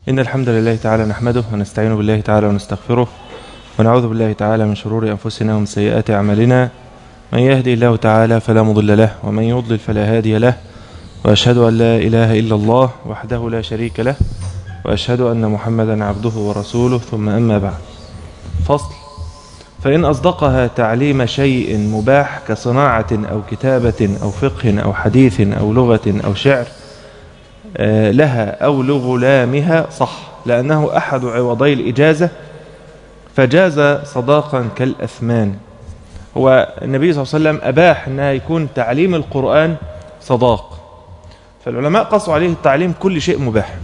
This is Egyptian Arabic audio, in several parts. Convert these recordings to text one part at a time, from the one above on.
إن الحمد لله تعالى نحمده ونستعين بالله تعالى ونستغفره ونعوذ بالله تعالى من شرور أنفسنا ومن سيئات أعمالنا من يهدي الله تعالى فلا مضل له ومن يضلل فلا هادي له وأشهد أن لا إله إلا الله وحده لا شريك له وأشهد أن محمدا عبده ورسوله ثم أما بعد فصل فإن أصدقها تعليم شيء مباح كصناعة أو كتابة أو فقه أو حديث أو لغة أو شعر لها أو لغلامها صح لأنه أحد عوضي الإجازة فجاز صداقا كالأثمان هو النبي صلى الله عليه وسلم أباح أنها يكون تعليم القرآن صداق فالعلماء قصوا عليه التعليم كل شيء مباح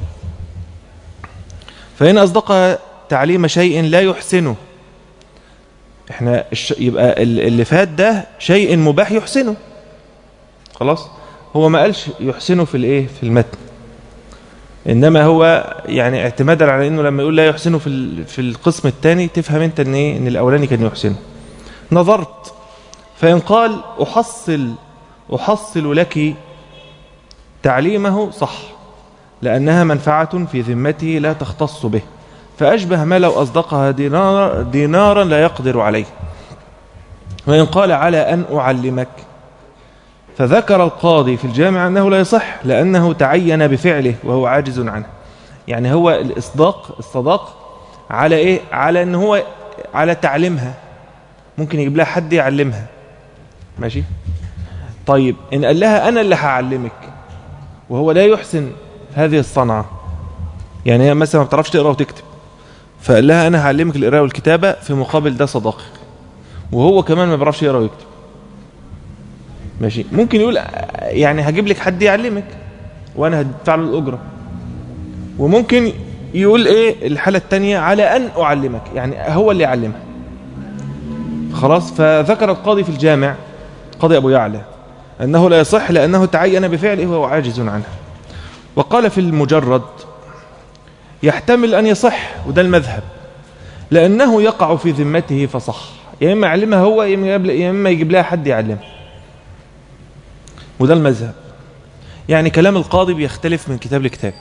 فإن أصدق تعليم شيء لا يحسنه احنا يبقى اللي فات ده شيء مباح يحسنه خلاص هو ما قالش يحسنه في الايه في المتن انما هو يعني اعتمادا على انه لما يقول لا يحسنه في في القسم الثاني تفهم انت ان ايه ان الاولاني كان يحسنه نظرت فان قال احصل احصل لك تعليمه صح لانها منفعه في ذمته لا تختص به فاشبه ما لو اصدقها دينار دينارا لا يقدر عليه وان قال على ان اعلمك فذكر القاضي في الجامع أنه لا يصح لأنه تعين بفعله وهو عاجز عنه يعني هو الإصداق الصداق على إيه على أن هو على تعليمها ممكن يجيب لها حد يعلمها ماشي طيب إن قال لها أنا اللي هعلمك وهو لا يحسن هذه الصنعة يعني هي مثلا ما بتعرفش تقرأ وتكتب فقال لها أنا هعلمك القراءة والكتابة في مقابل ده صداقك وهو كمان ما بيعرفش يقرأ ويكتب ماشي ممكن يقول يعني هجيب لك حد يعلمك وانا هدفع له الاجره وممكن يقول ايه الحاله الثانيه على ان اعلمك يعني هو اللي يعلمها خلاص فذكر القاضي في الجامع قاضي ابو يعلى انه لا يصح لانه تعين بفعله وهو عاجز عنه وقال في المجرد يحتمل ان يصح وده المذهب لانه يقع في ذمته فصح يا اما يعلمها هو يا اما يجيب لها حد يعلمها وده المذهب يعني كلام القاضي بيختلف من كتاب لكتاب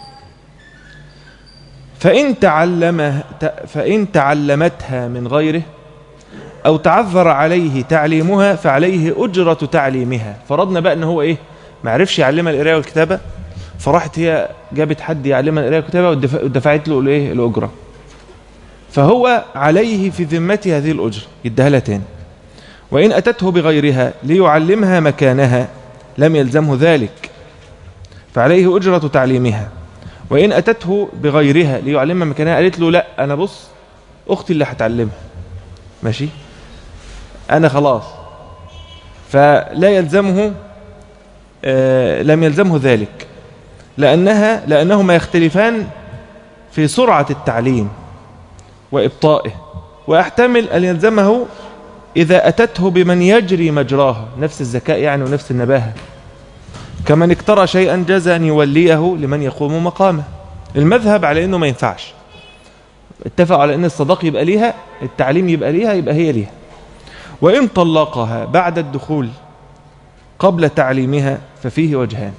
فإن, تعلم فإن تعلمتها من غيره أو تعذر عليه تعليمها فعليه أجرة تعليمها فرضنا بقى أنه هو إيه ما عرفش يعلمها القراءة والكتابة فراحت هي جابت حد يعلمها القراءة والكتابة ودفعت له الإيه الأجرة فهو عليه في ذمته هذه الأجرة يديها لها تاني وإن أتته بغيرها ليعلمها مكانها لم يلزمه ذلك فعليه أجرة تعليمها وإن أتته بغيرها ليعلمها مكانها قالت له لا أنا بص أختي اللي هتعلمها ماشي أنا خلاص فلا يلزمه آه لم يلزمه ذلك لأنها لأنهما يختلفان في سرعة التعليم وإبطائه وأحتمل أن يلزمه إذا أتته بمن يجري مجراها نفس الذكاء يعني ونفس النباهة كمن اقترى شيئا جاز أن يوليه لمن يقوم مقامه المذهب على أنه ما ينفعش اتفقوا على أن الصداق يبقى ليها التعليم يبقى ليها يبقى هي ليها وإن طلقها بعد الدخول قبل تعليمها ففيه وجهان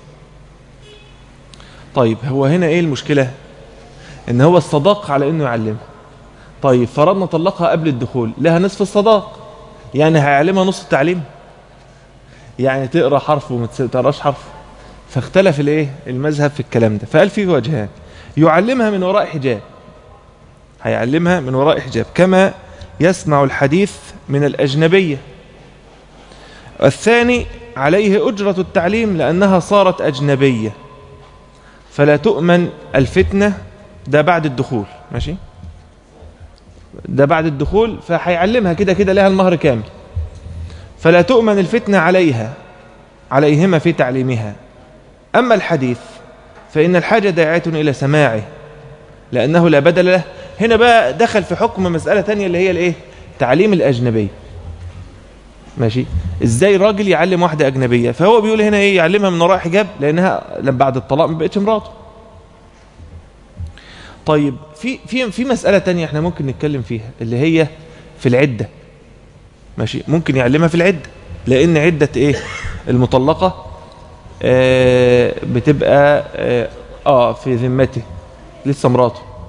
طيب هو هنا ايه المشكلة ان هو الصداق على انه يعلمها طيب فرضنا طلقها قبل الدخول لها نصف الصداق يعني هيعلمها نص التعليم يعني تقرا حرف وما تقراش حرف فاختلف الايه المذهب في الكلام ده فقال فيه وجهان يعلمها من وراء حجاب هيعلمها من وراء حجاب كما يسمع الحديث من الأجنبية الثاني عليه أجرة التعليم لأنها صارت أجنبية فلا تؤمن الفتنة ده بعد الدخول ماشي ده بعد الدخول فهيعلمها كده كده لها المهر كامل فلا تؤمن الفتنة عليها عليهما في تعليمها أما الحديث فإن الحاجة داعية إلى سماعه لأنه لا بدل له هنا بقى دخل في حكم مسألة تانية اللي هي الإيه تعليم الأجنبي ماشي إزاي راجل يعلم واحدة أجنبية فهو بيقول هنا إيه يعلمها من وراء حجاب لأنها لما بعد الطلاق ما بقتش مراته طيب في في في مسألة تانية احنا ممكن نتكلم فيها اللي هي في العدة ماشي ممكن يعلمها في العدة لأن عدة إيه المطلقة آه بتبقى آه, آه في ذمته لسه مراته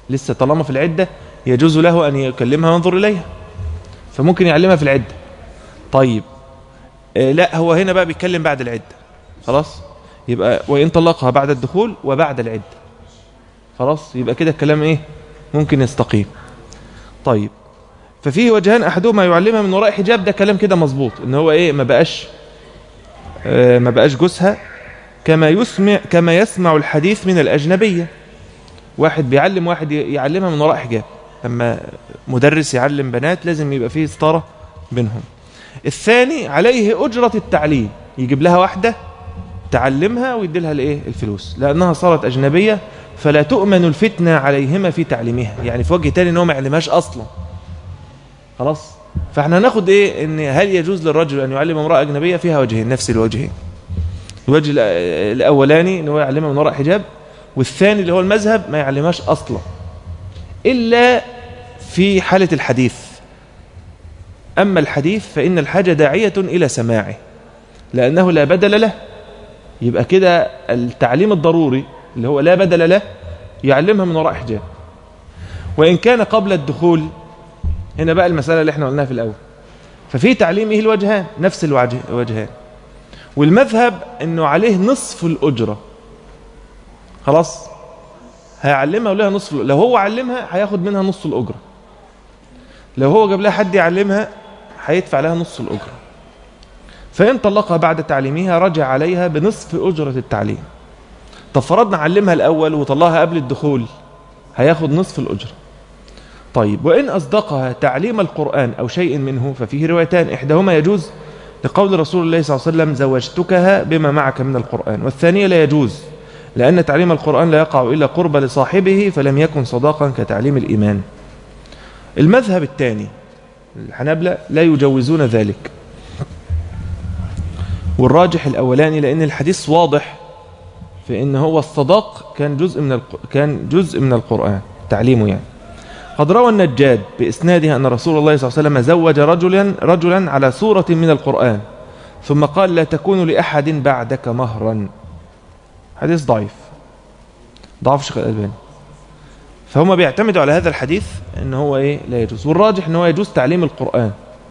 لسه طالما في العدة يجوز له أن يكلمها وينظر إليها فممكن يعلمها في العدة طيب آه، لا هو هنا بقى بيتكلم بعد العدة خلاص يبقى وإن طلقها بعد الدخول وبعد العدة خلاص يبقى كده الكلام إيه ممكن يستقيم طيب ففيه وجهان أحدهما يعلمها من وراء حجاب ده كلام كده مظبوط إن هو إيه ما بقاش آه، ما بقاش جوزها كما يسمع كما يسمع الحديث من الأجنبية واحد بيعلم واحد يعلمها من وراء حجاب لما مدرس يعلم بنات لازم يبقى فيه ستارة بينهم الثاني عليه أجرة التعليم يجيب لها واحدة تعلمها ويدي لها الايه الفلوس لأنها صارت أجنبية فلا تؤمن الفتنة عليهما في تعليمها يعني في وجه تاني ان هو ما يعلمهاش أصلا خلاص فاحنا هناخد ايه ان هل يجوز للرجل ان يعلم امرأة أجنبية فيها وجهين نفس الوجهين الوجه الأ- الأولاني ان هو يعلمها من وراء حجاب والثاني اللي هو المذهب ما يعلمهاش أصلا إلا في حالة الحديث أما الحديث فإن الحاجة داعية إلى سماعه لأنه لا بدل له يبقى كده التعليم الضروري اللي هو لا بدل له يعلمها من وراء حجاب وإن كان قبل الدخول هنا بقى المسألة اللي احنا قلناها في الأول ففي تعليمه الوجهان نفس الوجه- الوجهان والمذهب أنه عليه نصف الأجرة خلاص هيعلمها ولها نصف الأجرة. لو هو علمها هياخد منها نص الأجرة لو هو جاب لها حد يعلمها هيدفع لها نص الأجرة فإن طلقها بعد تعليمها رجع عليها بنصف أجرة التعليم طب فرضنا علمها الأول وطلعها قبل الدخول هياخد نصف الأجرة طيب وإن أصدقها تعليم القرآن أو شيء منه ففيه روايتان إحداهما يجوز لقول رسول الله صلى الله عليه وسلم زوجتكها بما معك من القرآن والثانية لا يجوز لأن تعليم القرآن لا يقع إلا قرب لصاحبه فلم يكن صداقا كتعليم الإيمان المذهب الثاني الحنابلة لا يجوزون ذلك والراجح الأولاني لأن الحديث واضح في أن هو الصداق كان جزء من الق... كان جزء من القرآن تعليمه يعني قد روى النجاد بإسناده أن رسول الله صلى الله عليه وسلم زوج رجلا رجلا على سورة من القرآن ثم قال لا تكون لأحد بعدك مهرا حديث ضعيف ضعف شيخ الألباني فهم بيعتمدوا على هذا الحديث ان هو ايه لا يجوز والراجح ان هو يجوز تعليم القرآن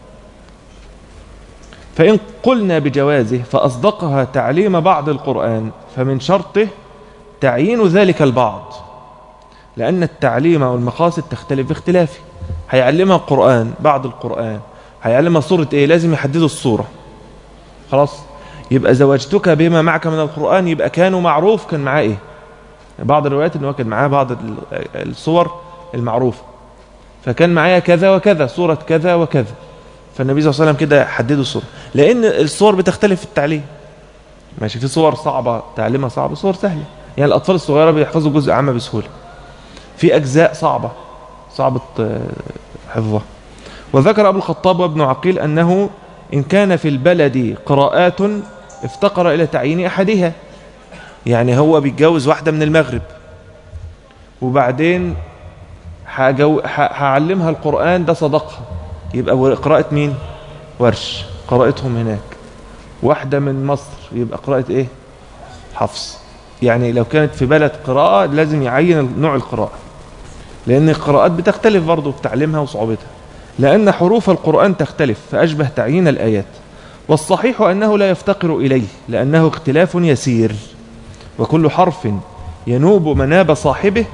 فإن قلنا بجوازه فأصدقها تعليم بعض القرآن فمن شرطه تعيين ذلك البعض لأن التعليم والمقاصد تختلف باختلافه هيعلمها القرآن بعض القرآن هيعلمها صورة ايه لازم يحددوا الصورة خلاص يبقى زوجتك بما معك من القرآن يبقى كانوا معروف كان معاه ايه بعض الروايات ان هو كان معاه بعض ال- الصور المعروفة فكان معايا كذا وكذا صورة كذا وكذا فالنبي صلى الله عليه وسلم كده حددوا الصورة لأن الصور بتختلف في التعليم ماشي في صور صعبة تعليمها صعب صور سهلة يعني الأطفال الصغيرة بيحفظوا جزء عامة بسهولة في أجزاء صعبة صعبة آه، حفظها وذكر أبو الخطاب وابن عقيل أنه إن كان في البلد قراءات افتقر إلى تعيين أحدها يعني هو بيتجوز واحدة من المغرب وبعدين هجو- ه- هعلمها القرآن ده صدقها يبقى ور- قراءة مين ورش قراءتهم هناك واحدة من مصر يبقى قراءة ايه حفص يعني لو كانت في بلد قراءة لازم يعين نوع القراءة لأن القراءات بتختلف برضه في تعليمها وصعوبتها لأن حروف القرآن تختلف فأشبه تعيين الآيات والصحيح أنه لا يفتقر إليه لأنه اختلاف يسير وكل حرف ينوب مناب صاحبه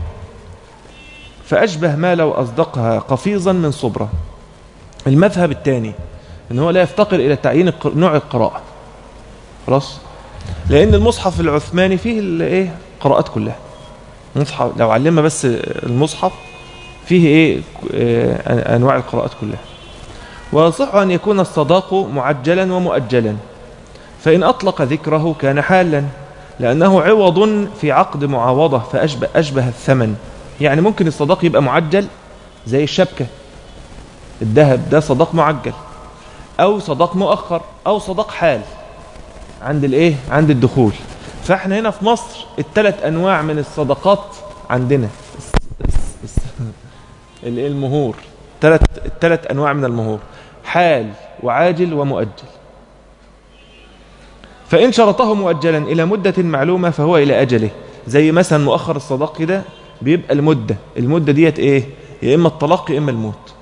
فأشبه ما لو أصدقها قفيزا من صبرة المذهب الثاني ان هو لا يفتقر الى تعيين الق- نوع القراءة خلاص لان المصحف العثماني فيه الايه قراءات كلها مصحف لو علمها بس المصحف فيه ايه آه، انواع القراءات كلها ويصح ان يكون الصداق معجلا ومؤجلا فان اطلق ذكره كان حالا لانه عوض في عقد معاوضه فاشبه اشبه الثمن يعني ممكن الصداق يبقى معجل زي الشبكه الذهب ده صداق معجل او صداق مؤخر او صداق حال عند الايه عند الدخول فاحنا هنا في مصر الثلاث انواع من الصدقات عندنا الس- الس- الس- ال- المهور ثلاث الثلاث انواع من المهور حال وعاجل ومؤجل فان شرطه مؤجلا الى مده معلومه فهو الى اجله زي مثلا مؤخر الصداق كده بيبقى المدة المدة ديت ايه يا اما الطلاق يا اما الموت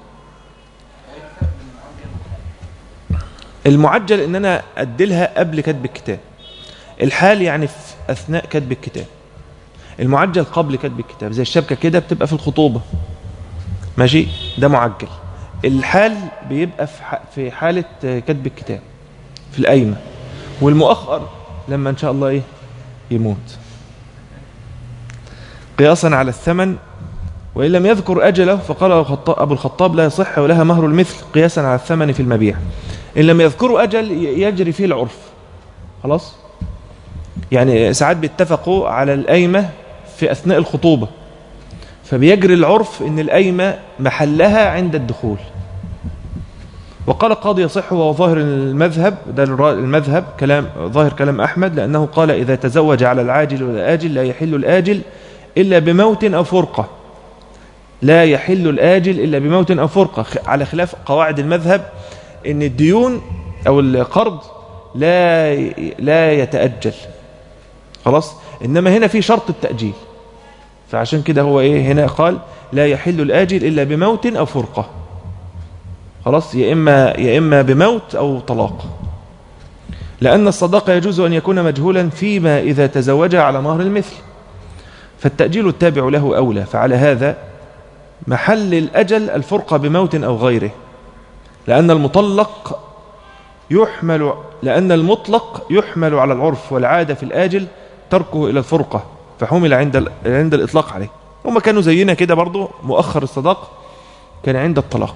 المعجل ان انا اديلها قبل كتب الكتاب الحال يعني في اثناء كتب الكتاب المعجل قبل كتب الكتاب زي الشبكة كده بتبقى في الخطوبة ماشي ده معجل الحال بيبقى في ح- في حالة كتب الكتاب في القايمة والمؤخر لما ان شاء الله ايه يموت قياسا على الثمن وإن لم يذكر أجله فقال الخطاب- أبو الخطاب لا يصح ولها مهر المثل قياسا على الثمن في المبيع إن لم يذكروا أجل ي- يجري فيه العرف خلاص يعني ساعات بيتفقوا على القايمة في أثناء الخطوبة فبيجري العرف إن القايمة محلها عند الدخول وقال القاضي يصح وهو ظاهر المذهب ده الرا- المذهب كلام ظاهر كلام أحمد لأنه قال إذا تزوج على العاجل والآجل لا يحل الآجل إلا بموت أو فرقة لا يحل الآجل إلا بموت أو فرقة خ- على خلاف قواعد المذهب إن الديون أو القرض لا ي- لا يتأجل خلاص إنما هنا في شرط التأجيل فعشان كده هو إيه هنا قال لا يحل الآجل إلا بموت أو فرقة خلاص يا إما يا إما بموت أو طلاق لأن الصداقة يجوز أن يكون مجهولا فيما إذا تزوج على مهر المثل فالتأجيل التابع له أولى فعلى هذا محل الأجل الفرقة بموت أو غيره لأن المطلق يحمل لأن المطلق يحمل على العرف والعادة في الآجل تركه إلى الفرقة فحمل عند ال- عند الإطلاق عليه هم كانوا زينا كده برضو مؤخر الصداق كان عند الطلاق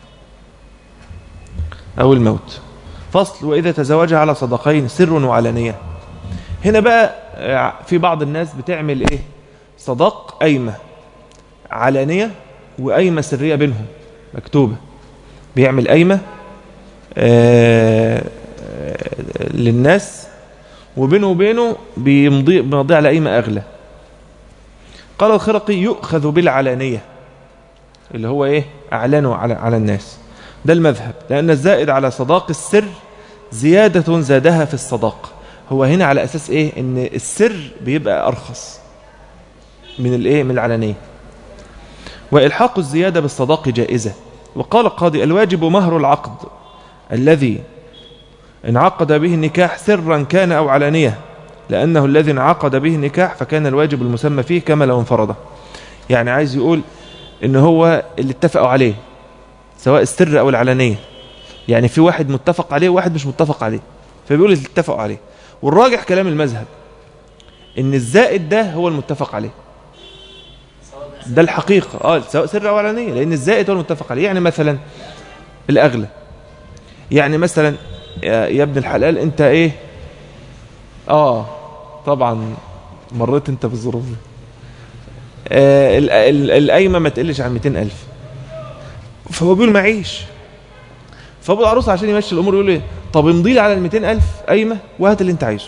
أو الموت فصل وإذا تزوج على صداقين سر وعلانية هنا بقى آه، في بعض الناس بتعمل إيه صداق قايمة علانية وقايمة سرية بينهم مكتوبة بيعمل قايمة آه، آه، للناس وبينه وبينه بيمضي بيمضي على قايمة أغلى قال الخرقي يؤخذ بالعلانية اللي هو إيه أعلنه على على الناس ده المذهب لأن الزائد على صداق السر زيادة زادها في الصداق هو هنا على أساس إيه إن السر بيبقى أرخص من الإيه من العلانية وإلحاق الزيادة بالصداق جائزة وقال القاضي الواجب مهر العقد الذي انعقد به النكاح سرا كان أو علانية لأنه الذي انعقد به النكاح فكان الواجب المسمى فيه كما لو انفرده يعني عايز يقول إن هو اللي اتفقوا عليه سواء السر أو العلانية يعني في واحد متفق عليه وواحد مش متفق عليه فبيقول اللي اتفقوا عليه والراجح كلام المذهب إن الزائد ده هو المتفق عليه ده الحقيقة اه سواء سر أو علانية لأن الزائد هو المتفق عليه يعني مثلا الأغلى يعني مثلا يا يا ابن الحلال أنت إيه آه طبعا مريت أنت بالظروف دي آه ال- ال- القايمة ما تقلش عن 200 ألف فهو بيقول معيش فابو العروسه عشان يمشي الامور يقول ايه طب امضي لي على ال 200000 قايمه وهات اللي انت عايزه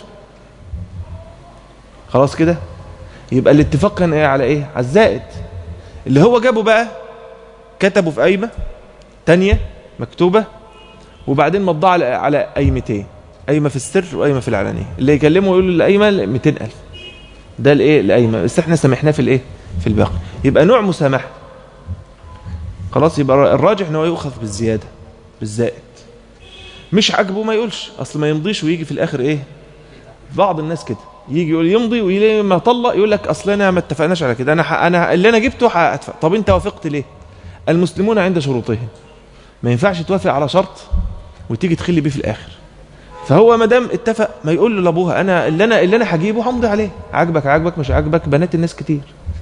خلاص كده يبقى الاتفاق كان ايه على ايه على الزائد اللي هو جابه بقى كتبه في قايمه تانية مكتوبه وبعدين مضى على على قايمتين قايمه في السر وقايمه في العلانيه اللي يكلمه يقول له القايمه 200000 ده الايه القايمه بس احنا سامحناه في الايه في الباقي يبقى نوع مسامحه خلاص يبقى الراجح ان هو يؤخذ بالزياده بالزائد مش عاجبه ما يقولش اصل ما يمضيش ويجي في الاخر ايه بعض الناس كده يجي يقول يمضي ولما طلق يقول لك اصل انا ما اتفقناش على كده انا ح... انا اللي انا جبته هدفع طب انت وافقت ليه المسلمون عند شروطهم ما ينفعش توافق على شرط وتيجي تخلي بيه في الاخر فهو ما دام اتفق ما يقول له لابوها انا اللي انا اللي انا هجيبه همضي عليه عاجبك عاجبك مش عاجبك بنات الناس كتير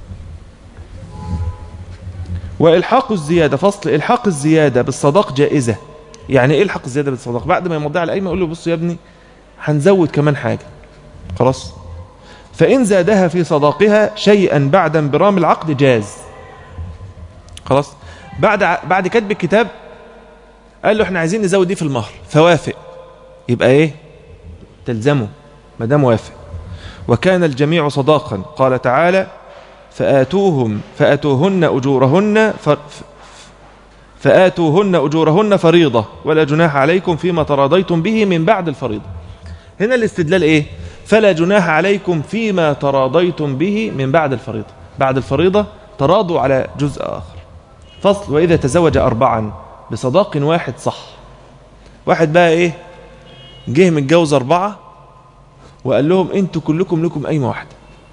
والحاق الزياده فصل الحاق الزياده بالصداق جائزه يعني ايه الحق الزياده بالصداق بعد ما يمضي على القايمه يقول له بص يا ابني هنزود كمان حاجه خلاص فان زادها في صداقها شيئا بعد انبرام العقد جاز خلاص بعد ع- بعد كتب الكتاب قال له احنا عايزين نزود دي في المهر فوافق يبقى ايه تلزمه ما دام وافق وكان الجميع صداقا قال تعالى فآتوهم فآتوهن أجورهن ف... ف- فآتوهن أجورهن فريضة ولا جناح عليكم فيما تراضيتم به من بعد الفريضة هنا الاستدلال إيه فلا جناح عليكم فيما تراضيتم به من بعد الفريضة بعد الفريضة تراضوا على جزء آخر فصل وإذا تزوج أربعا بصداق واحد صح واحد بقى إيه جه متجوز أربعة وقال لهم أنتوا كلكم لكم أيمة واحدة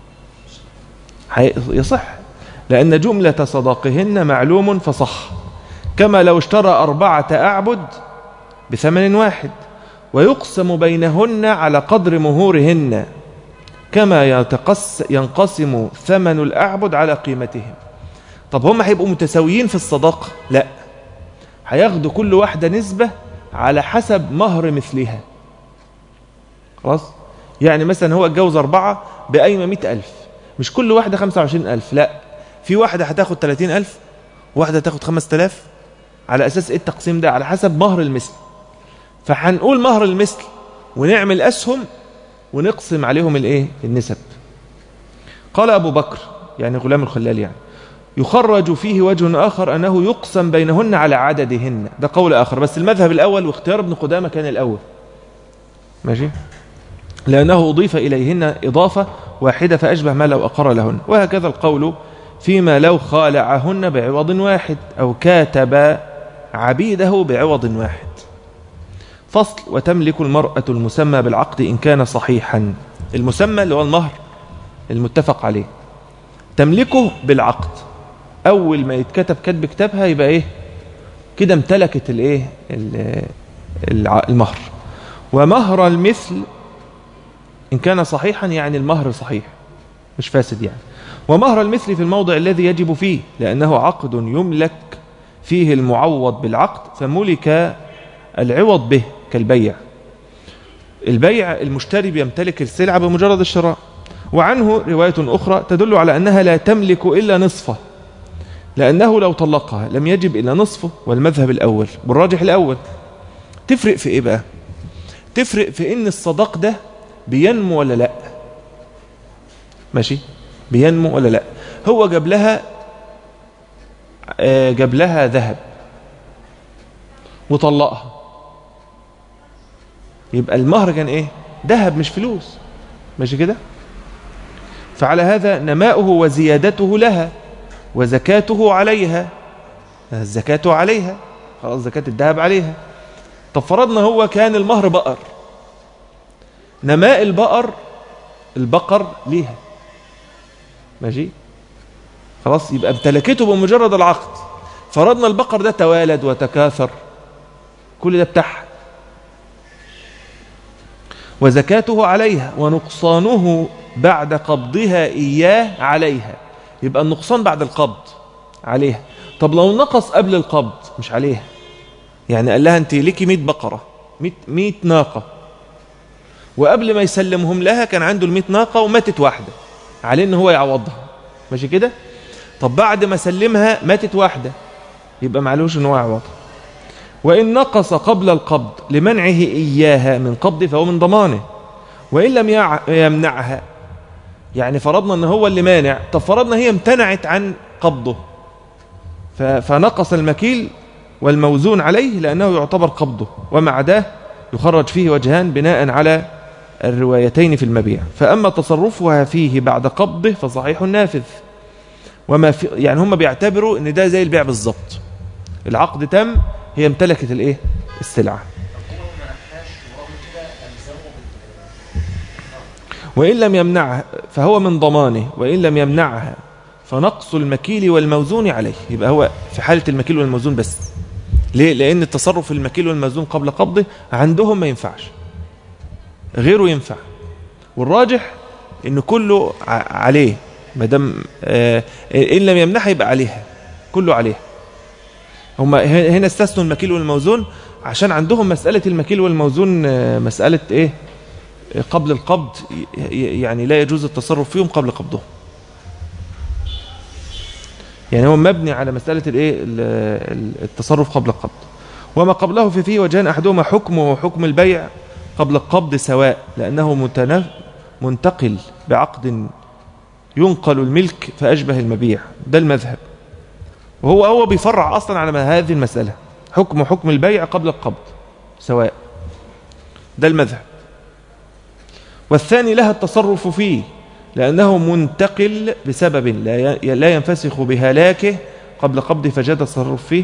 يصح لأن جملة صداقهن معلوم فصح كما لو اشترى أربعة أعبد بثمن واحد ويقسم بينهن على قدر مهورهن كما يتقس ينقسم ثمن الأعبد على قيمتهم طب هم هيبقوا متساويين في الصداقة لا هياخدوا كل واحدة نسبة على حسب مهر مثلها خلاص يعني مثلا هو اتجوز أربعة بقيمة مئة ألف مش كل واحدة خمسة وعشرين ألف لا في واحدة هتاخد تلاتين ألف واحدة هتاخد خمس تلاف على أساس إيه التقسيم ده على حسب مهر المثل فهنقول مهر المثل ونعمل أسهم ونقسم عليهم الإيه النسب قال أبو بكر يعني غلام الخلال يعني يخرج فيه وجه آخر أنه يقسم بينهن على عددهن ده قول آخر بس المذهب الأول واختيار ابن قدامة كان الأول ماشي لأنه أضيف إليهن إضافة واحدة فأشبه ما لو أقر لهن وهكذا القول فيما لو خالعهن بعوض واحد أو كاتب عبيده بعوض واحد فصل وتملك المرأة المسمى بالعقد إن كان صحيحا المسمى اللي هو المهر المتفق عليه تملكه بالعقد أول ما يتكتب كتب كتابها يبقى إيه كده امتلكت الإيه المهر ومهر المثل إن كان صحيحا يعني المهر صحيح مش فاسد يعني ومهر المثل في الموضع الذي يجب فيه لأنه عقد يملك فيه المعوض بالعقد فملك العوض به كالبيع البيع المشتري بيمتلك السلعة بمجرد الشراء وعنه رواية أخرى تدل على أنها لا تملك إلا نصفه لأنه لو طلقها لم يجب إلا نصفه والمذهب الأول بالراجح الأول تفرق في إيه بقى تفرق في إن الصداق ده بينمو ولا لا ماشي بينمو ولا لا هو جاب لها جاب لها ذهب وطلقها يبقى المهر كان ايه ذهب مش فلوس ماشي كده فعلى هذا نماؤه وزيادته لها وزكاته عليها الزكاة عليها خلاص زكاة الذهب عليها طب فرضنا هو كان المهر بقر نماء البقر البقر ليها ماشي خلاص يبقى امتلكته بمجرد العقد فرضنا البقر ده توالد وتكاثر كل ده بتاعها وزكاته عليها ونقصانه بعد قبضها إياه عليها يبقى النقصان بعد القبض عليها طب لو نقص قبل القبض مش عليها يعني قال لها انت ليكي 100 بقرة 100 ناقة وقبل ما يسلمهم لها كان عنده ال 100 ناقة وماتت واحدة عليه ان هو يعوضها ماشي كده طب بعد ما سلمها ماتت واحدة يبقى معلوش ان هو يعوضها وإن نقص قبل القبض لمنعه إياها من قبض فهو من ضمانه وإن لم يمنعها يعني فرضنا أن هو اللي مانع طب فرضنا هي امتنعت عن قبضه فنقص المكيل والموزون عليه لأنه يعتبر قبضه ومع عداه يخرج فيه وجهان بناء على الروايتين في المبيع فأما تصرفها فيه بعد قبضه فصحيح نافذ وما في يعني هم بيعتبروا ان ده زي البيع بالظبط العقد تم هي امتلكت الايه السلعه وإن لم يمنعها فهو من ضمانه وإن لم يمنعها فنقص المكيل والموزون عليه يبقى هو في حالة المكيل والموزون بس ليه؟ لأن التصرف في المكيل والموزون قبل قبضه عندهم ما ينفعش غيره ينفع والراجح ان كله عليه ما دام آه ان لم يمنعها يبقى عليها كله عليها هم هنا استثنوا المكيل والموزون عشان عندهم مسألة المكيل والموزون آه مسألة ايه قبل القبض يعني لا يجوز التصرف فيهم قبل قبضهم يعني هو مبني على مسألة الايه التصرف قبل القبض وما قبله في فيه وجهان أحدهما حكمه وحكم البيع قبل القبض سواء لأنه متنف منتقل بعقد ينقل الملك فأشبه المبيع ده المذهب وهو هو بيفرع أصلا على هذه المسألة حكم حكم البيع قبل القبض سواء ده المذهب والثاني لها التصرف فيه لأنه منتقل بسبب لا ينفسخ بهلاكه قبل قبضه فجاد التصرف فيه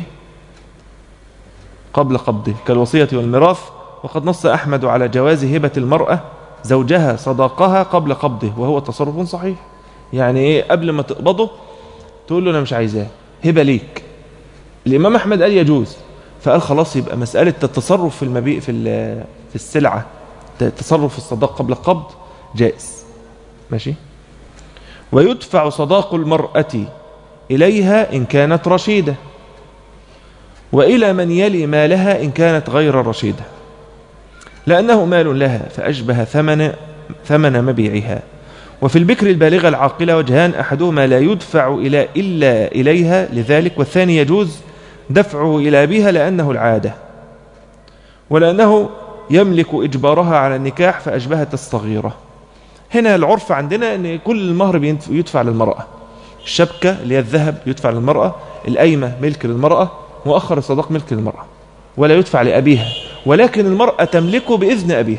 قبل قبضه كالوصية والميراث وقد نص أحمد على جواز هبة المرأة زوجها صداقها قبل قبضه وهو تصرف صحيح يعني ايه قبل ما تقبضه تقول له انا مش عايزاه هبه ليك الامام احمد قال يجوز فقال خلاص يبقى مساله التصرف في المبيء في في السلعه التصرف في الصداق قبل القبض جائز ماشي ويدفع صداق المراه اليها ان كانت رشيده والى من يلي مالها ان كانت غير رشيده لانه مال لها فاشبه ثمن ثمن مبيعها وفي البكر البالغة العاقلة وجهان أحدهما لا يدفع إلى إلا إليها لذلك والثاني يجوز دفعه إلى أبيها لأنه العادة ولأنه يملك إجبارها على النكاح فأشبهت الصغيرة هنا العرف عندنا أن كل المهر يدفع للمرأة الشبكة اللي هي الذهب يدفع للمرأة الأيمة ملك للمرأة مؤخر الصداق ملك للمرأة ولا يدفع لأبيها ولكن المرأة تملكه بإذن أبيها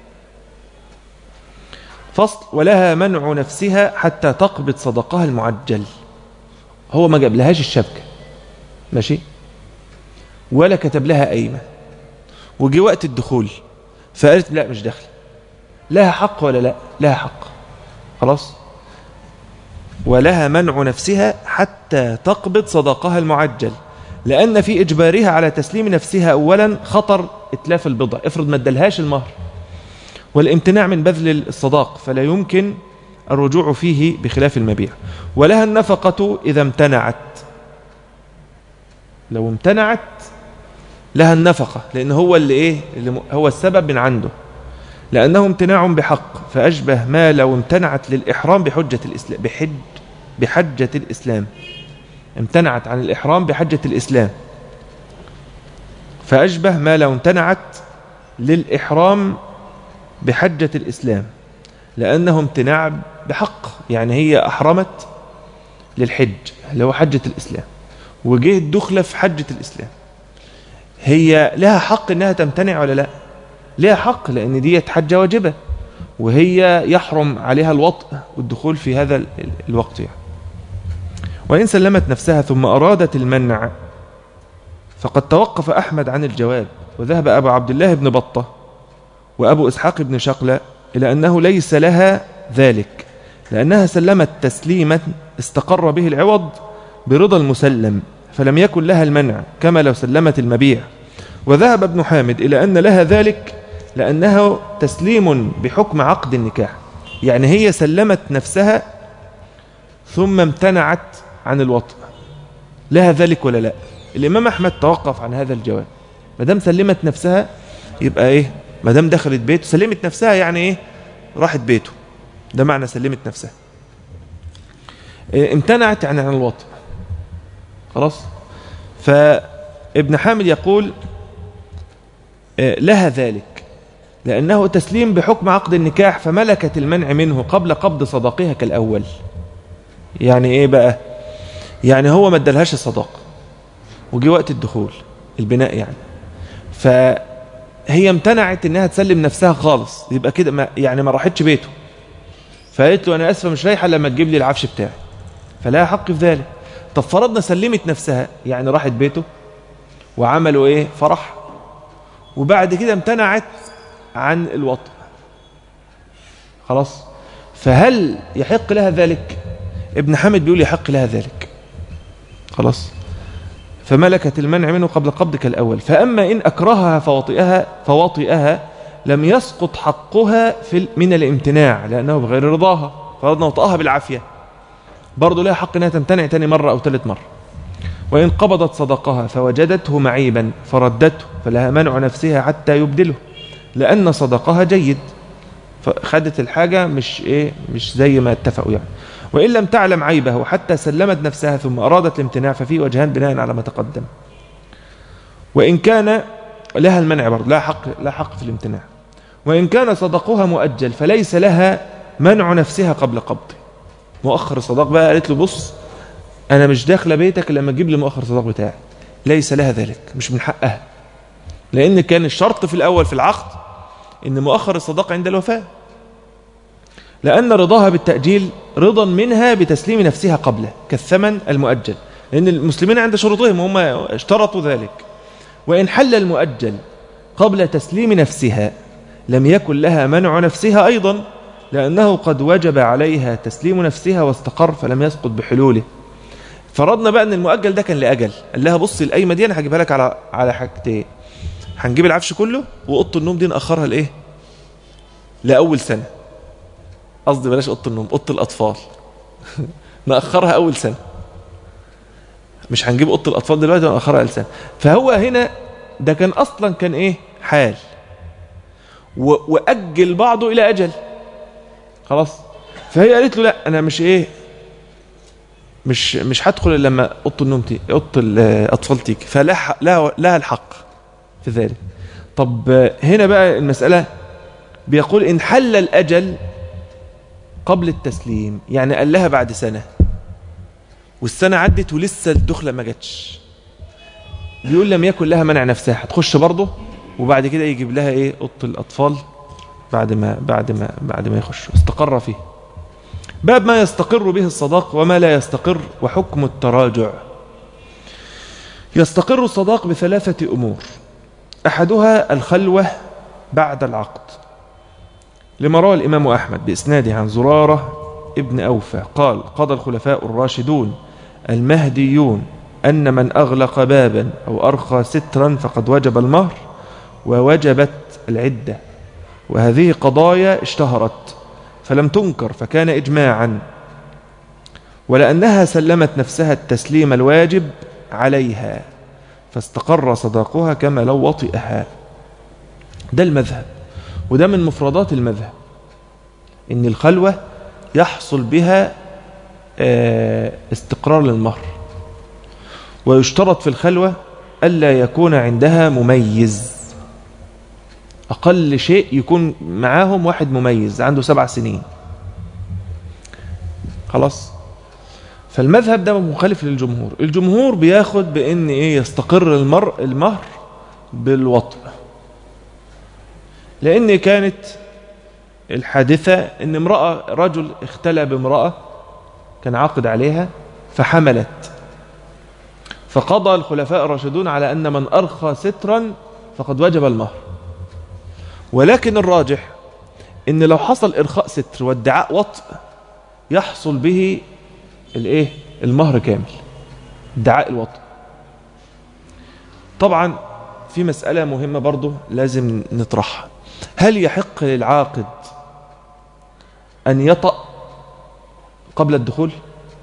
فصل ولها منع نفسها حتى تقبض صدقها المعجل هو ما جاب لهاش الشبكة ماشي ولا كتب لها قايمة وجي وقت الدخول فقالت لا مش داخله لها حق ولا لا لها حق خلاص ولها منع نفسها حتى تقبض صدقها المعجل لأن في إجبارها على تسليم نفسها أولا خطر إتلاف البضع افرض ما ادلهاش المهر والامتناع من بذل الصداق فلا يمكن الرجوع فيه بخلاف المبيع ولها النفقة إذا امتنعت لو امتنعت لها النفقة لأن هو اللي إيه اللي هو السبب من عنده لأنه امتناع بحق فأشبه ما لو امتنعت للإحرام بحجة الإسلام بحج بحجة الإسلام امتنعت عن الإحرام بحجة الإسلام فأشبه ما لو امتنعت للإحرام بحجة الإسلام لأنه امتناع بحق يعني هي أحرمت للحج اللي هو حجة الإسلام وجه الدخلة في حجة الإسلام هي لها حق انها تمتنع ولا لا لها حق لان دي حجة واجبة وهي يحرم عليها الوطء والدخول في هذا الوقت يعني. وإن سلمت نفسها ثم أرادت المنع فقد توقف أحمد عن الجواب وذهب أبو عبد الله بن بطة وأبو إسحاق بن شقلة إلى أنه ليس لها ذلك لأنها سلمت تسليما استقر به العوض برضا المسلم فلم يكن لها المنع كما لو سلمت المبيع وذهب ابن حامد إلى أن لها ذلك لأنه تسليم بحكم عقد النكاح يعني هي سلمت نفسها ثم امتنعت عن الوطء لها ذلك ولا لا الإمام أحمد توقف عن هذا الجواب ما دام سلمت نفسها يبقى إيه ما دام دخلت بيته سلمت نفسها يعني ايه راحت بيته ده معنى سلمت نفسها إيه امتنعت يعني عن الوطن خلاص فابن حامد يقول إيه لها ذلك لأنه تسليم بحكم عقد النكاح فملكت المنع منه قبل قبض صداقها كالأول يعني ايه بقى يعني هو ما ادالهاش الصداق وجي وقت الدخول البناء يعني ف هي امتنعت انها تسلم نفسها خالص يبقى كده ما يعني ما راحتش بيته فقالت له انا اسفه مش رايحه لما تجيب لي العفش بتاعي فلها حق في ذلك طب فرضنا سلمت نفسها يعني راحت بيته وعملوا ايه فرح وبعد كده امتنعت عن الوطن خلاص فهل يحق لها ذلك ابن حامد بيقول يحق لها ذلك خلاص فملكت المنع منه قبل قبضك الأول فأما إن أكرهها فوطئها, فوطئها لم يسقط حقها في من الامتناع لأنه بغير رضاها فرضنا وطأها بالعافية برضو لها حق أنها تمتنع تاني مرة أو ثالث مرة وإن قبضت صدقها فوجدته معيبا فردته فلها منع نفسها حتى يبدله لأن صدقها جيد فخدت الحاجة مش إيه مش زي ما اتفقوا يعني وإن لم تعلم عيبه حتى سلمت نفسها ثم أرادت الامتناع ففي وجهان بناء على ما تقدم وإن كان لها المنع برضه لا حق, لا حق في الامتناع وإن كان صدقها مؤجل فليس لها منع نفسها قبل قبضه مؤخر الصداق بقى قالت له بص أنا مش داخله بيتك لما تجيب لي مؤخر الصداق بتاعي ليس لها ذلك مش من حقها لأن كان الشرط في الأول في العقد إن مؤخر الصداق عند الوفاة لأن رضاها بالتأجيل رضا منها بتسليم نفسها قبله كالثمن المؤجل لأن المسلمين عند شروطهم هم اشترطوا ذلك وإن حل المؤجل قبل تسليم نفسها لم يكن لها منع نفسها أيضا لأنه قد وجب عليها تسليم نفسها واستقر فلم يسقط بحلوله فرضنا بقى أن المؤجل ده كان لأجل قال لها بصي القايمة دي أنا هجيبها لك على على حاجتين هنجيب العفش كله وأوضة النوم دي نأخرها لإيه لأول سنة قصدي بلاش أوضة النوم أوضة الأطفال نأخرها أول سنة مش هنجيب أوضة الأطفال دلوقتي ونأخرها أول سنة فهو هنا ده كان أصلا كان إيه حال وأجل بعضه إلى أجل خلاص فهي قالت له لا أنا مش إيه مش مش هدخل الا لما اوضه النوم تي اوضه الاطفال تيجي فلها لها لها الحق في ذلك طب هنا بقى المساله بيقول ان حل الاجل قبل التسليم يعني قال لها بعد سنه والسنه عدت ولسه الدخله ما جاتش بيقول لم يكن لها منع نفسها هتخش برضه وبعد كده يجيب لها ايه اوضه الاطفال بعد ما بعد ما بعد ما يخش استقر فيه باب ما يستقر به الصداق وما لا يستقر وحكم التراجع يستقر الصداق بثلاثة أمور أحدها الخلوة بعد العقد لما روى الإمام أحمد بإسناده عن زرارة ابن أوفى قال قضى الخلفاء الراشدون المهديون أن من أغلق بابا أو أرخى سترا فقد وجب المهر ووجبت العدة وهذه قضايا اشتهرت فلم تنكر فكان إجماعا ولأنها سلمت نفسها التسليم الواجب عليها فاستقر صداقها كما لو وطئها ده المذهب وده من مفردات المذهب إن الخلوة يحصل بها استقرار للمهر ويشترط في الخلوة ألا يكون عندها مميز أقل شيء يكون معاهم واحد مميز عنده سبع سنين خلاص فالمذهب ده مخالف للجمهور الجمهور بياخد بأن إيه يستقر المر المهر بالوطء لأن كانت الحادثة أن امرأة رجل اختلى بامرأة كان عاقد عليها فحملت فقضى الخلفاء الراشدون على أن من أرخى سترا فقد وجب المهر ولكن الراجح ان لو حصل ارخاء ستر وادعاء وطء يحصل به الايه المهر كامل ادعاء الوطء طبعا في مسألة مهمة برضو لازم نطرحها هل يحق للعاقد أن يطأ قبل الدخول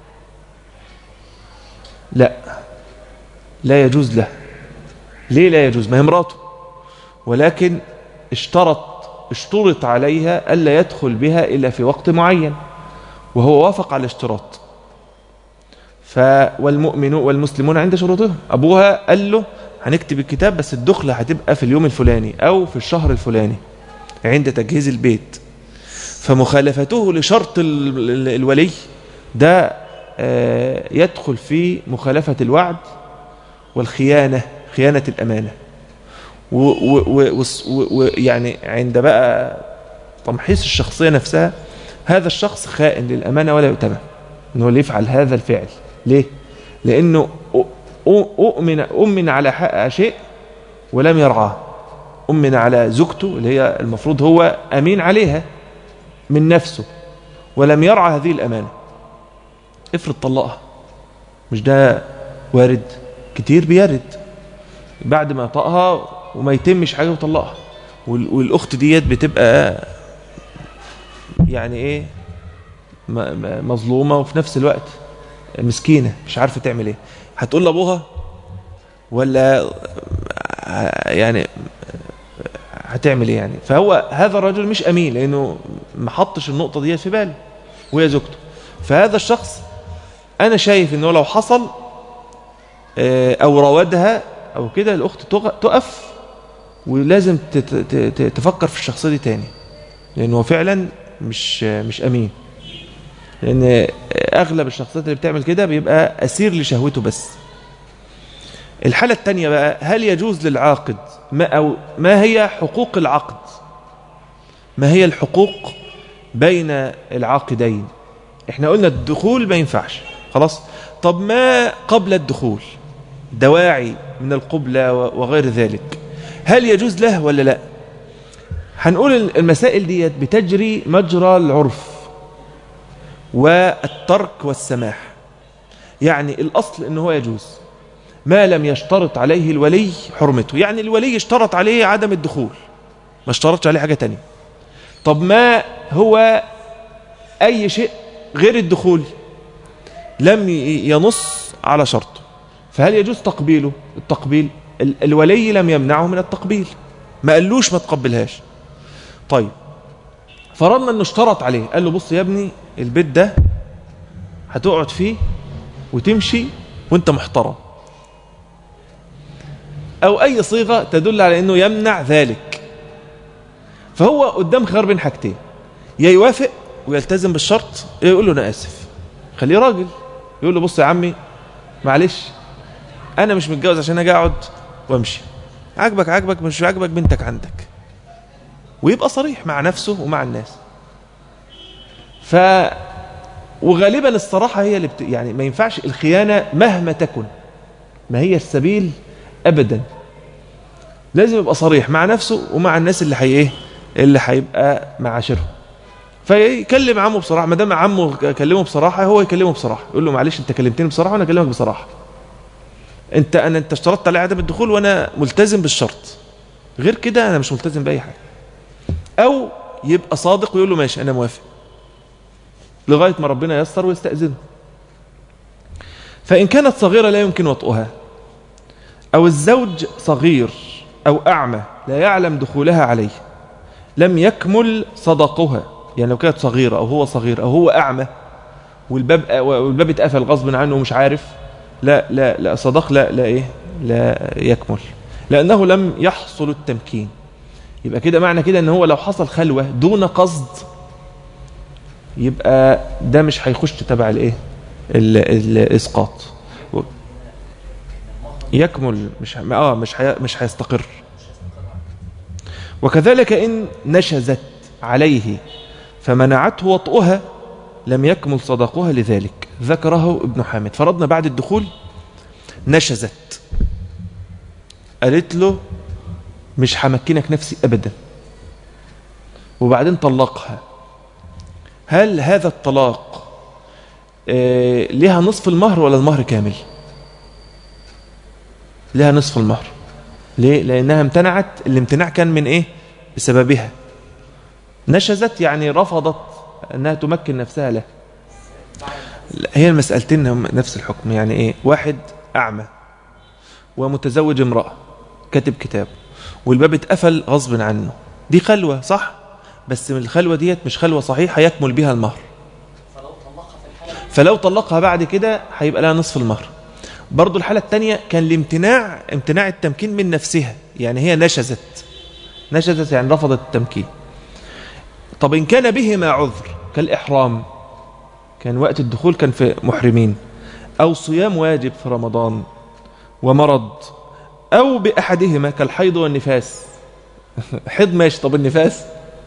لا لا يجوز له ليه لا يجوز ما هي مراته ولكن اشترط اشترط عليها ألا يدخل بها إلا في وقت معين وهو وافق على الاشتراط ف والمؤمنون والمسلمون عند شروطهم أبوها قال له هنكتب الكتاب بس الدخلة هتبقى في اليوم الفلاني أو في الشهر الفلاني عند تجهيز البيت فمخالفته لشرط الولي ده يدخل في مخالفة الوعد والخيانة خيانة الأمانة ويعني عند بقى تمحيص الشخصية نفسها هذا الشخص خائن للأمانة ولا يؤتمن أنه اللي يفعل هذا الفعل ليه؟ لأنه أؤمن, أؤمن على شيء ولم يرعاه أؤمن على زوجته اللي هي المفروض هو أمين عليها من نفسه ولم يرعى هذه الأمانة افرض طلقها مش ده وارد كتير بيرد بعد ما طقها وما يتمش حاجة وطلقها والأخت ديت بتبقى يعني إيه مظلومة وفي نفس الوقت مسكينة مش عارفة تعمل إيه هتقول لأبوها ولا يعني هتعمل إيه يعني فهو هذا الرجل مش أمين لأنه ما حطش النقطة ديت في باله وهي زوجته فهذا الشخص أنا شايف أنه لو حصل أو راودها أو كده الأخت تقف ولازم تفكر في الشخصية دي تاني لأنه فعلا مش مش أمين لأن أغلب الشخصيات اللي بتعمل كده بيبقى أسير لشهوته بس الحالة التانية بقى هل يجوز للعاقد ما, أو ما هي حقوق العقد ما هي الحقوق بين العاقدين احنا قلنا الدخول ما ينفعش خلاص طب ما قبل الدخول دواعي من القبلة وغير ذلك هل يجوز له ولا لا هنقول المسائل ديت بتجري مجرى العرف والترك والسماح يعني الأصل أنه هو يجوز ما لم يشترط عليه الولي حرمته يعني الولي اشترط عليه عدم الدخول ما اشترطش عليه حاجة تانية طب ما هو أي شيء غير الدخول لم ينص على شرطه فهل يجوز تقبيله التقبيل الولي لم يمنعه من التقبيل ما قالوش ما تقبلهاش طيب فرضنا انه اشترط عليه قال له بص يا ابني البيت ده هتقعد فيه وتمشي وانت محترم او اي صيغة تدل على انه يمنع ذلك فهو قدام خيار بين حاجتين يا يوافق ويلتزم بالشرط يا يقول له انا اسف خليه راجل يقول له بص يا عمي معلش انا مش متجوز عشان اجي اقعد وامشي عاجبك عاجبك مش عاجبك بنتك عندك ويبقى صريح مع نفسه ومع الناس ف وغالبا الصراحة هي اللي بت... يعني ما ينفعش الخيانة مهما تكن ما هي السبيل أبدا لازم يبقى صريح مع نفسه ومع الناس اللي حي ايه اللي هيبقى معاشرهم فيكلم عمه بصراحة ما دام عمه كلمه بصراحة هو يكلمه بصراحة يقول له معلش انت كلمتني بصراحة وانا اكلمك بصراحة انت انا انت اشترطت علي عدم الدخول وانا ملتزم بالشرط غير كده انا مش ملتزم باي حاجة او يبقى صادق ويقول له ماشي انا موافق لغاية ما ربنا يسر ويستأذنه فإن كانت صغيرة لا يمكن وطئها أو الزوج صغير أو أعمى لا يعلم دخولها عليه لم يكمل صدقها يعني لو كانت صغيرة أو هو صغير أو هو أعمى والباب والباب اتقفل غصب عنه ومش عارف لا لا لا صدق لا لا إيه لا يكمل لأنه لم يحصل التمكين يبقى كده معنى كده ان هو لو حصل خلوة دون قصد يبقى ده مش هيخش تبع الايه الاسقاط يكمل مش اه مش هي مش هيستقر وكذلك ان نشزت عليه فمنعته وطئها لم يكمل صدقها لذلك ذكره ابن حامد فرضنا بعد الدخول نشزت قالت له مش همكنك نفسي ابدا وبعدين طلقها هل هذا الطلاق آه لها نصف المهر ولا المهر كامل لها نصف المهر ليه لانها امتنعت الامتناع كان من ايه بسببها نشزت يعني رفضت انها تمكن نفسها له هي المسألتين نفس الحكم يعني ايه واحد اعمى ومتزوج امرأة كاتب كتاب والباب اتقفل غصب عنه دي خلوة صح بس من الخلوة ديت مش خلوة صحيحة يكمل بها المهر فلو طلقها بعد كده هيبقى لها نصف المهر برضو الحالة الثانية كان الامتناع امتناع التمكين من نفسها يعني هي نشزت نشزت يعني رفضت التمكين طب إن كان بهما عذر كالإحرام كان وقت الدخول كان في محرمين أو صيام واجب في رمضان ومرض أو بأحدهما كالحيض والنفاس حيض ماشي طب النفاس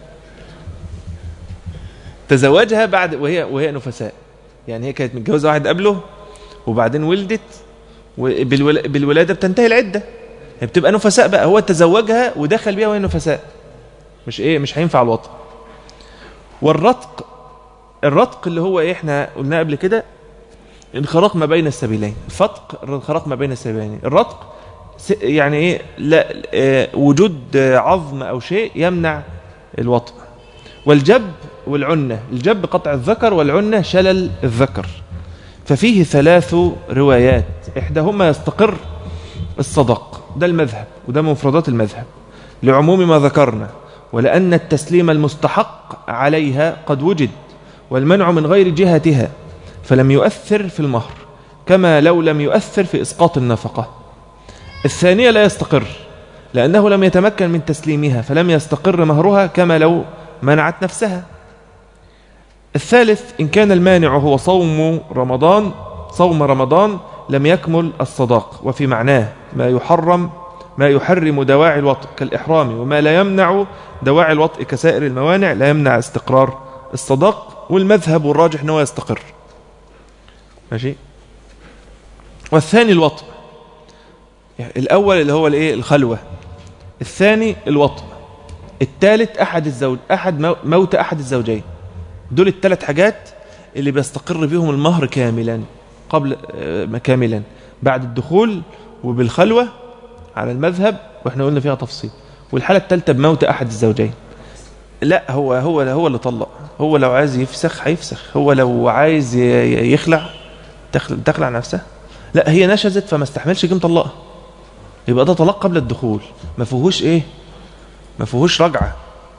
تزوجها بعد وهي وهي نفساء يعني هي كانت متجوزه واحد قبله وبعدين ولدت وبالولاده بتنتهي العده هي بتبقى نفساء بقى هو تزوجها ودخل بيها وهي نفساء مش ايه مش هينفع الوطن والرتق الرتق اللي هو ايه احنا قلناه قبل كده انخراق ما بين السبيلين الفتق انخراق ما بين السبيلين الرتق يعني ايه لا اه وجود عظم او شيء يمنع الوطء والجب والعنة الجب قطع الذكر والعنة شلل الذكر ففيه ثلاث روايات إحداهما يستقر الصدق ده المذهب وده مفردات المذهب لعموم ما ذكرنا ولأن التسليم المستحق عليها قد وجد والمنع من غير جهتها فلم يؤثر في المهر كما لو لم يؤثر في إسقاط النفقة الثانية لا يستقر لأنه لم يتمكن من تسليمها فلم يستقر مهرها كما لو منعت نفسها الثالث إن كان المانع هو صوم رمضان صوم رمضان لم يكمل الصداق وفي معناه ما يحرم ما يحرم دواعي الوطء كالإحرام وما لا يمنع دواعي الوطء كسائر الموانع لا يمنع استقرار الصداق والمذهب والراجح ان هو يستقر ماشي والثاني الوطء يعني الاول اللي هو الايه الخلوه الثاني الوطء الثالث احد الزوج احد موت احد الزوجين دول الثلاث حاجات اللي بيستقر بيهم المهر كاملا قبل آه، كاملا بعد الدخول وبالخلوه على المذهب واحنا قلنا فيها تفصيل والحاله الثالثه بموت احد الزوجين لا هو هو هو اللي طلق هو لو عايز يفسخ هيفسخ هو لو عايز يخلع تخلع نفسها لا هي نشزت فما استحملش جه مطلقها يبقى ده طلاق قبل الدخول ما فيهوش ايه ما فيهوش رجعه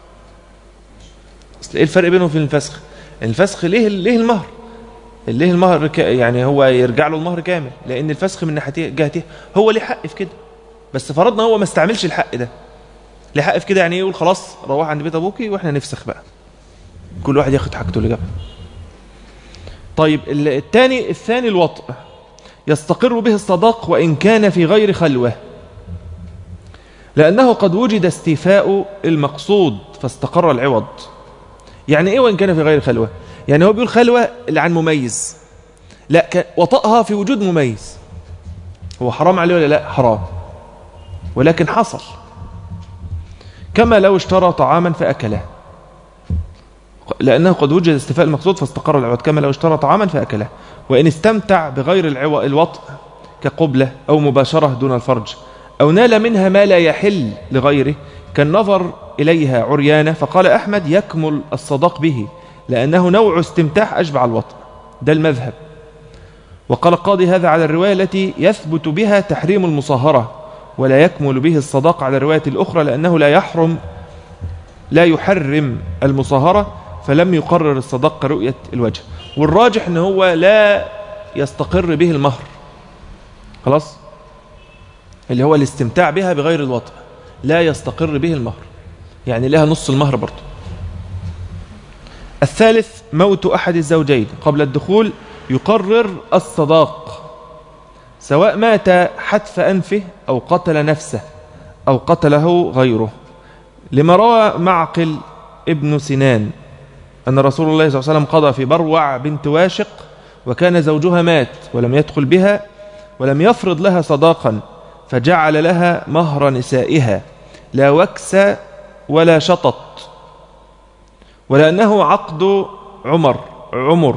اصل ايه الفرق بينه وبين الفسخ الفسخ ليه ليه المهر ليه المهر يعني هو يرجع له المهر كامل لان الفسخ من ناحيه جهته هو ليه حق في كده بس فرضنا هو ما استعملش الحق ده ليه حق في كده يعني يقول خلاص روح عند بيت ابوكي واحنا نفسخ بقى كل واحد ياخد حاجته اللي جابها طيب الثاني الثاني الوطء يستقر به الصداق وإن كان في غير خلوة لأنه قد وجد استيفاء المقصود فاستقر العوض يعني إيه وإن كان في غير خلوة يعني هو بيقول خلوة اللي عن مميز لا وطأها في وجود مميز هو حرام عليه ولا لا حرام ولكن حصل كما لو اشترى طعاما فأكله لأنه قد وجد استفاء المقصود فاستقر العوض كما لو اشترى طعاما فأكله وإن استمتع بغير الوطء كقبلة أو مباشرة دون الفرج أو نال منها ما لا يحل لغيره كالنظر إليها عريانة فقال أحمد يكمل الصداق به لأنه نوع استمتاع أشبع الوطء ده المذهب وقال القاضي هذا على الرواية التي يثبت بها تحريم المصاهرة ولا يكمل به الصداق على الرواية الأخرى لأنه لا يحرم لا يحرم المصاهرة فلم يقرر الصداق كرؤية الوجه والراجح ان هو لا يستقر به المهر خلاص اللي هو الاستمتاع بها بغير الوطء لا يستقر به المهر يعني لها نص المهر برضه الثالث موت أحد الزوجين قبل الدخول يقرر الصداق سواء مات حتف أنفه أو قتل نفسه أو قتله غيره لما روى معقل ابن سنان أن رسول الله صلى الله عليه وسلم قضى في بروع بنت واشق وكان زوجها مات ولم يدخل بها ولم يفرض لها صداقا فجعل لها مهر نسائها لا وكس ولا شطط ولأنه عقد عمر عمر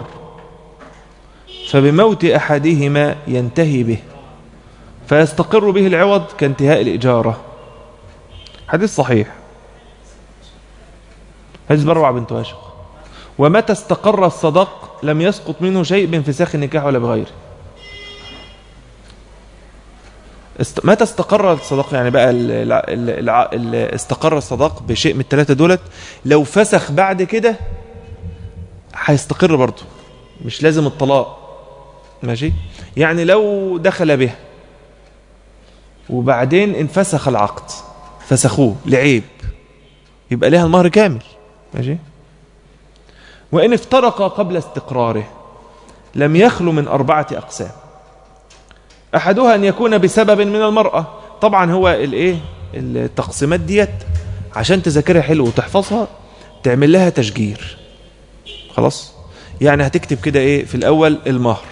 فبموت أحدهما ينتهي به فيستقر به العوض كانتهاء الإجارة حديث صحيح حديث بروع بنت واشق ومتى استقر الصداق لم يسقط منه شيء بانفساخ النكاح ولا بغيره است... متى استقر الصداق يعني بقى ال... ال... ال... استقر الصداق بشيء من الثلاثة دولت لو فسخ بعد كده هيستقر برضه مش لازم الطلاق ماشي يعني لو دخل بها وبعدين انفسخ العقد فسخوه لعيب يبقى لها المهر كامل ماشي وإن افترق قبل استقراره لم يخلو من أربعة أقسام أحدها أن يكون بسبب من المرأة طبعا هو الإيه التقسيمات ديت عشان تذاكرها حلو وتحفظها تعمل لها تشجير خلاص يعني هتكتب كده إيه في الأول المهر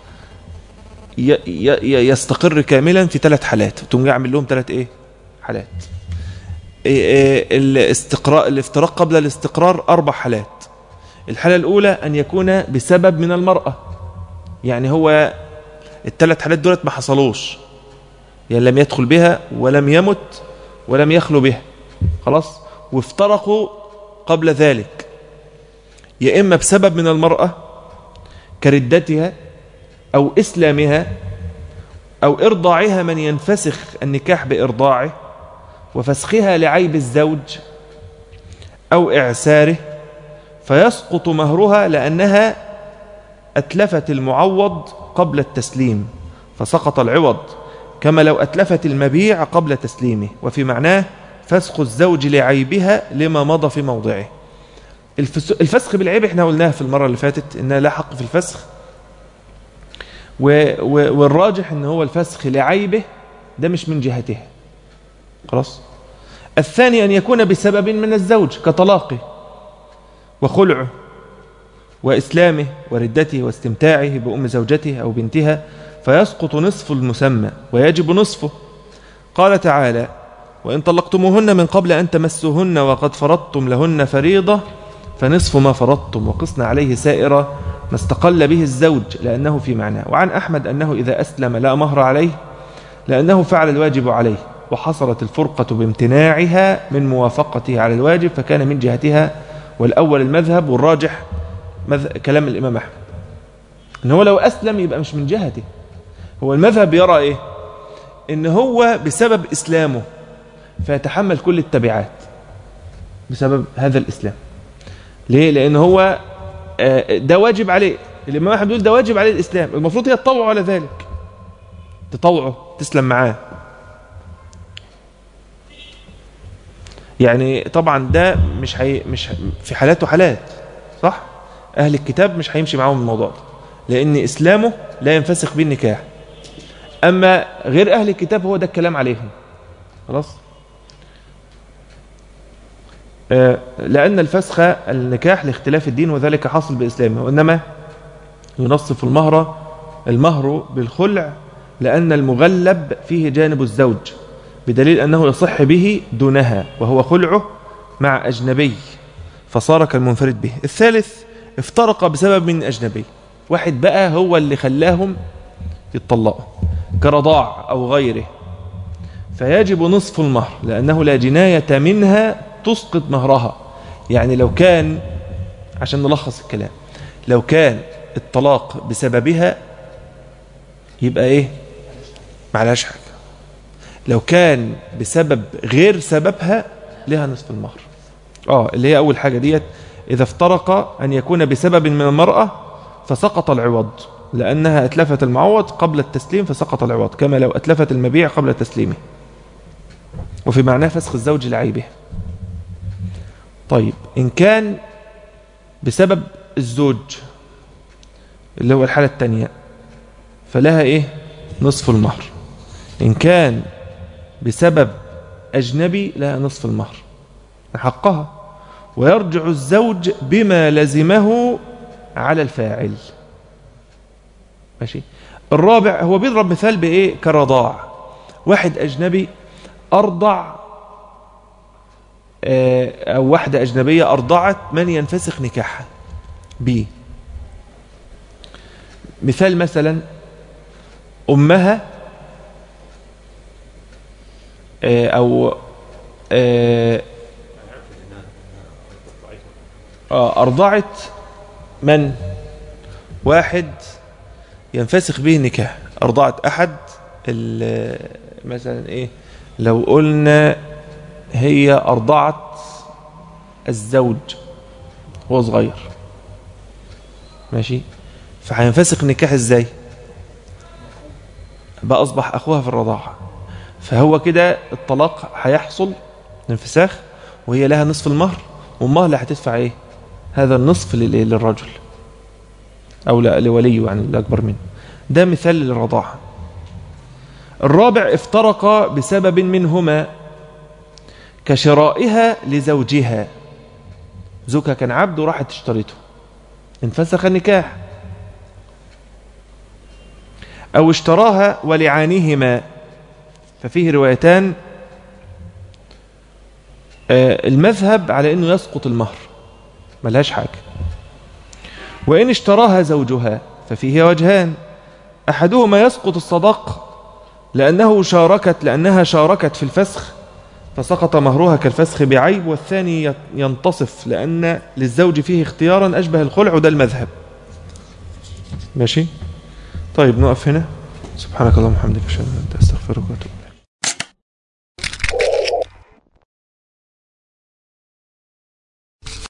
يستقر كاملا في ثلاث حالات تقوم يعمل لهم ثلاث إيه حالات إيه, إيه الاستقراء الافتراق قبل الاستقرار أربع حالات الحالة الأولى أن يكون بسبب من المرأة يعني هو الثلاث حالات دولت ما حصلوش يعني لم يدخل بها ولم يمت ولم يخلو بها خلاص وافترقوا قبل ذلك يا إما بسبب من المرأة كردتها أو إسلامها أو إرضاعها من ينفسخ النكاح بإرضاعه وفسخها لعيب الزوج أو إعساره فيسقط مهرها لأنها أتلفت المعوض قبل التسليم فسقط العوض كما لو أتلفت المبيع قبل تسليمه وفي معناه فسخ الزوج لعيبها لما مضى في موضعه الفسخ بالعيب احنا قلناها في المرة اللي فاتت انها لا حق في الفسخ والراجح ان هو الفسخ لعيبه ده مش من جهتها خلاص الثاني أن يكون بسبب من الزوج كطلاقه وخلعه وإسلامه وردته واستمتاعه بأم زوجته أو بنتها فيسقط نصف المسمى ويجب نصفه قال تعالى وإن طلقتموهن من قبل أن تمسوهن وقد فرضتم لهن فريضة فنصف ما فرضتم وقسنا عليه سائر ما استقل به الزوج لأنه في معناه وعن أحمد أنه إذا أسلم لا مهر عليه لأنه فعل الواجب عليه وحصلت الفرقة بامتناعها من موافقته على الواجب فكان من جهتها والأول المذهب والراجح مذ... كلام الإمام أحمد إن هو لو أسلم يبقى مش من جهته هو المذهب يرى إيه إن هو بسبب إسلامه فيتحمل كل التبعات بسبب هذا الإسلام ليه؟ لأن هو ده واجب عليه الإمام أحمد يقول ده واجب عليه الإسلام المفروض هي تطوعه على ذلك تطوعه تسلم معاه يعني طبعا ده مش حي... مش في حالات وحالات صح أهل الكتاب مش هيمشي معاهم الموضوع ده لأن إسلامه لا ينفسخ به النكاح أما غير أهل الكتاب هو ده الكلام عليهم خلاص لأن الفسخ النكاح لاختلاف الدين وذلك حاصل بإسلامه وإنما ينصف المهر المهر بالخلع لأن المغلب فيه جانب الزوج بدليل أنه يصح به دونها وهو خلعه مع أجنبي فصار كالمنفرد به الثالث افترق بسبب من أجنبي واحد بقى هو اللي خلاهم يتطلقوا كرضاع أو غيره فيجب نصف المهر لأنه لا جناية منها تسقط مهرها يعني لو كان عشان نلخص الكلام لو كان الطلاق بسببها يبقى ايه معلهاش حاجة لو كان بسبب غير سببها لها نصف المهر اه اللي هي اول حاجة ديت اذا افترق ان يكون بسبب من المرأة فسقط العوض لانها اتلفت المعوض قبل التسليم فسقط العوض كما لو اتلفت المبيع قبل تسليمه وفي معناه فسخ الزوج لعيبه طيب إن كان بسبب الزوج اللي هو الحالة التانية فلها إيه نصف المهر إن كان بسبب أجنبي لها نصف المهر حقها ويرجع الزوج بما لزمه على الفاعل ماشي الرابع هو بيضرب مثال بإيه كرضاع واحد أجنبي أرضع أو واحدة أجنبية أرضعت من ينفسخ نكاحها ب مثال مثلا أمها أو أرضعت من واحد ينفسخ به نكاح أرضعت أحد مثلا إيه لو قلنا هي أرضعت الزوج وهو صغير ماشي فهينفسخ النكاح ازاي بقى أصبح أخوها في الرضاعة فهو كده الطلاق هيحصل انفساخ وهي لها نصف المهر وامها اللي هتدفع ايه هذا النصف للرجل او لوليه يعني الاكبر منه ده مثال للرضاعه الرابع افترق بسبب منهما كشرائها لزوجها زوجها كان عبد وراحت اشتريته انفسخ النكاح أو اشتراها ولعانهما ففيه روايتان المذهب على أنه يسقط المهر ملهاش حاجة وإن اشتراها زوجها ففيه وجهان أحدهما يسقط الصداق لأنه شاركت لأنها شاركت في الفسخ فسقط مهرها كالفسخ بعيب والثاني ينتصف لأن للزوج فيه اختيارا أشبه الخلع وده المذهب ماشي طيب نقف هنا سبحانك اللهم وبحمدك اشهد ان لا اله الا انت استغفرك واتوب اليك